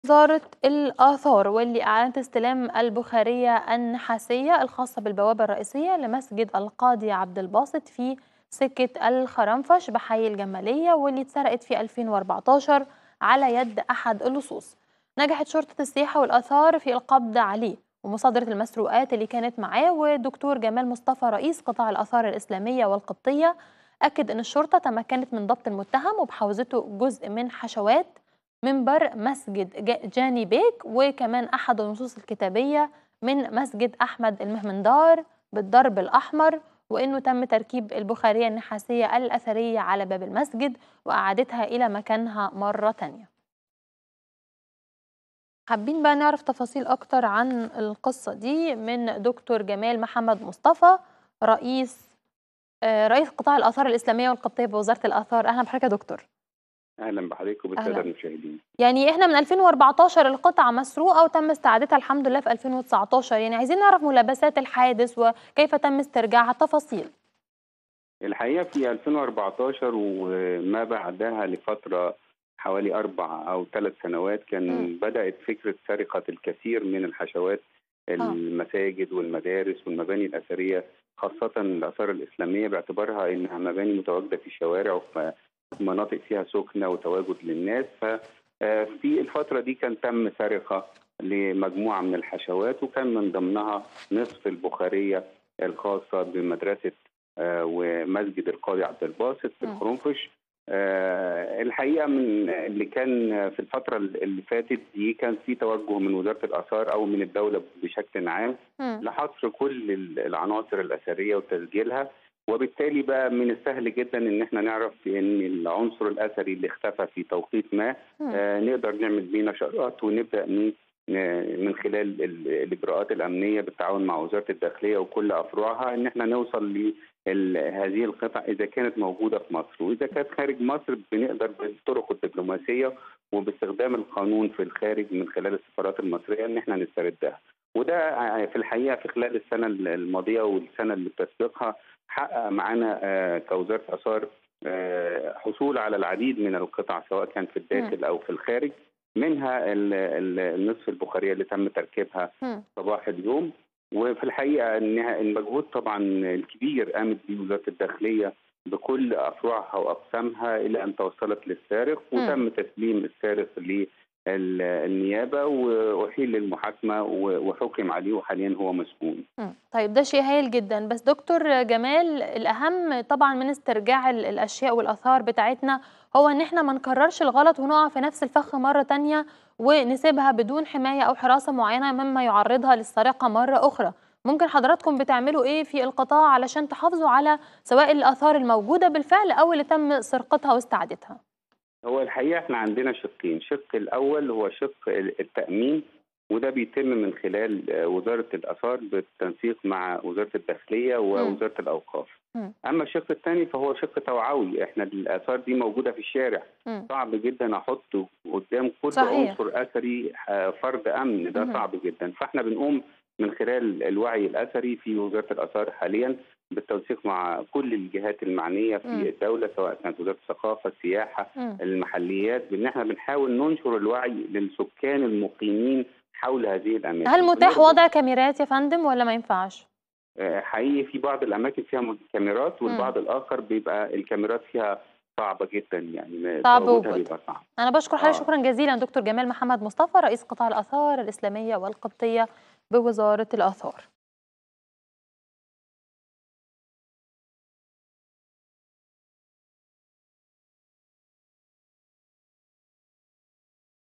وزارة الآثار واللي أعلنت استلام البخارية النحاسية الخاصة بالبوابة الرئيسية لمسجد القاضي عبد الباسط في سكة الخرنفش بحي الجمالية واللي اتسرقت في 2014 على يد أحد اللصوص نجحت شرطة السياحة والآثار في القبض عليه ومصادرة المسروقات اللي كانت معاه ودكتور جمال مصطفى رئيس قطاع الآثار الإسلامية والقبطية أكد أن الشرطة تمكنت من ضبط المتهم وبحوزته جزء من حشوات منبر مسجد جاني بيك وكمان أحد النصوص الكتابية من مسجد أحمد المهمندار بالضرب الأحمر وإنه تم تركيب البخارية النحاسية الأثرية على باب المسجد وإعادتها إلى مكانها مرة تانية حابين بقى نعرف تفاصيل أكتر عن القصة دي من دكتور جمال محمد مصطفى رئيس رئيس قطاع الآثار الإسلامية والقبطية بوزارة الآثار أهلا بحضرتك يا دكتور اهلا بحضرتك وبالساده المشاهدين يعني احنا من 2014 القطعه مسروقه وتم استعادتها الحمد لله في 2019 يعني عايزين نعرف ملابسات الحادث وكيف تم استرجاعها التفاصيل الحقيقه في 2014 وما بعدها لفتره حوالي اربع او ثلاث سنوات كان م. بدات فكره سرقه الكثير من الحشوات المساجد والمدارس والمباني الاثريه خاصه الاثار الاسلاميه باعتبارها انها مباني متواجده في الشوارع وفي مناطق فيها سكنه وتواجد للناس ففي الفتره دي كان تم سرقه لمجموعه من الحشوات وكان من ضمنها نصف البخاريه الخاصه بمدرسه ومسجد القاضي عبد الباسط في الخرنفش الحقيقه من اللي كان في الفتره اللي فاتت دي كان في توجه من وزاره الاثار او من الدوله بشكل عام لحصر كل العناصر الاثريه وتسجيلها وبالتالي بقى من السهل جدا ان احنا نعرف ان العنصر الاثري اللي اختفى في توقيت ما آه نقدر نعمل بيه نشرات ونبدا من خلال الاجراءات الامنيه بالتعاون مع وزاره الداخليه وكل افرعها ان احنا نوصل لهذه القطع اذا كانت موجوده في مصر واذا كانت خارج مصر بنقدر بالطرق الدبلوماسيه وباستخدام القانون في الخارج من خلال السفارات المصريه ان احنا نستردها وده في الحقيقه في خلال السنه الماضيه والسنه اللي بتسبقها حقق معانا كوزاره اثار حصول على العديد من القطع سواء كان في الداخل او في الخارج منها النصف البخاريه اللي تم تركيبها صباح اليوم وفي الحقيقه انها المجهود طبعا الكبير قامت به وزاره الداخليه بكل افرعها واقسامها الى ان توصلت للسارق وتم تسليم السارق النيابه واحيل للمحاكمه وحكم عليه وحاليا هو مسجون. طيب ده شيء هايل جدا بس دكتور جمال الاهم طبعا من استرجاع الاشياء والاثار بتاعتنا هو ان احنا ما نكررش الغلط ونقع في نفس الفخ مره تانية ونسيبها بدون حمايه او حراسه معينه مما يعرضها للسرقه مره اخرى. ممكن حضراتكم بتعملوا ايه في القطاع علشان تحافظوا على سواء الاثار الموجوده بالفعل او اللي تم سرقتها واستعادتها؟ هو الحقيقه احنا عندنا شقين، الشق الاول هو شق التامين وده بيتم من خلال وزاره الاثار بالتنسيق مع وزاره الداخليه ووزاره م. الاوقاف. م. اما الشق الثاني فهو شق توعوي، احنا الاثار دي موجوده في الشارع، م. صعب جدا احط قدام كل صحيح. عنصر اثري فرد امن ده م. صعب جدا، فاحنا بنقوم من خلال الوعي الاثري في وزاره الاثار حاليا بالتنسيق مع كل الجهات المعنيه في م. الدوله سواء كانت وزاره الثقافه، السياحه، م. المحليات، بان احنا بنحاول ننشر الوعي للسكان المقيمين حول هذه الاماكن. هل متاح وضع كاميرات يا فندم ولا ما ينفعش؟ حقيقي في بعض الاماكن فيها كاميرات والبعض م. الاخر بيبقى الكاميرات فيها صعبه جدا يعني صعب وجود صعب. انا بشكر حضرتك آه. شكرا جزيلا دكتور جمال محمد مصطفى رئيس قطاع الاثار الاسلاميه والقبطيه بوزاره الاثار